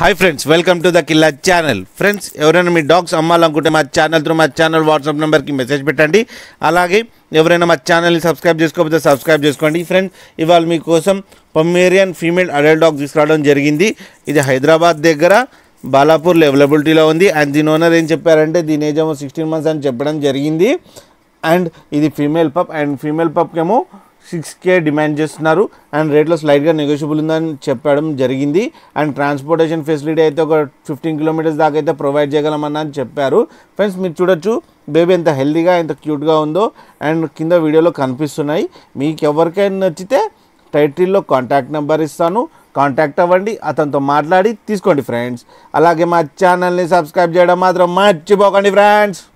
hi friends welcome to the Killa channel friends ఎవరైనా మీ dogs అమ్మాలనుకుంటే మా ఛానల్ త్రూ మా ఛానల్ వాట్సాప్ నెంబర్కి మెసేజ్ పెట్టండి అలాగే ఎవరైనా మా ఛానల్ని సబ్స్క్రైబ్ చేసుకోకపోతే సబ్స్క్రైబ్ చేసుకోండి ఫ్రెండ్స్ ఇవాళ మీకోసం పొమ్మేరియన్ ఫీమేల్ అడల్ట్ డాగ్ తీసుకురావడం జరిగింది ఇది హైదరాబాద్ దగ్గర బాలాపూర్లో అవైలబిలిటీలో ఉంది అండ్ దీని ఓనర్ ఏం చెప్పారంటే దీని ఏజ్ ఏమో సిక్స్టీన్ మంత్స్ అని చెప్పడం జరిగింది అండ్ ఇది ఫీమేల్ పప్ అండ్ ఫీమేల్ పప్కేమో సిక్స్ కే డిమాండ్ చేస్తున్నారు అండ్ రేట్లో స్లైట్గా నెగోషియబుల్ ఉందని చెప్పడం జరిగింది అండ్ ట్రాన్స్పోర్టేషన్ ఫెసిలిటీ అయితే ఒక ఫిఫ్టీన్ కిలోమీటర్స్ దాకా అయితే ప్రొవైడ్ చేయగలమని అని చెప్పారు ఫ్రెండ్స్ మీరు చూడొచ్చు బేబీ ఎంత హెల్తీగా ఎంత క్యూట్గా ఉందో అండ్ కింద వీడియోలో కనిపిస్తున్నాయి మీకు ఎవరికైనా నచ్చితే టైటిల్లో కాంటాక్ట్ నెంబర్ ఇస్తాను కాంటాక్ట్ అవ్వండి అతనితో మాట్లాడి తీసుకోండి ఫ్రెండ్స్ అలాగే మా ఛానల్ని సబ్స్క్రైబ్ చేయడం మాత్రం మర్చిపోకండి ఫ్రెండ్స్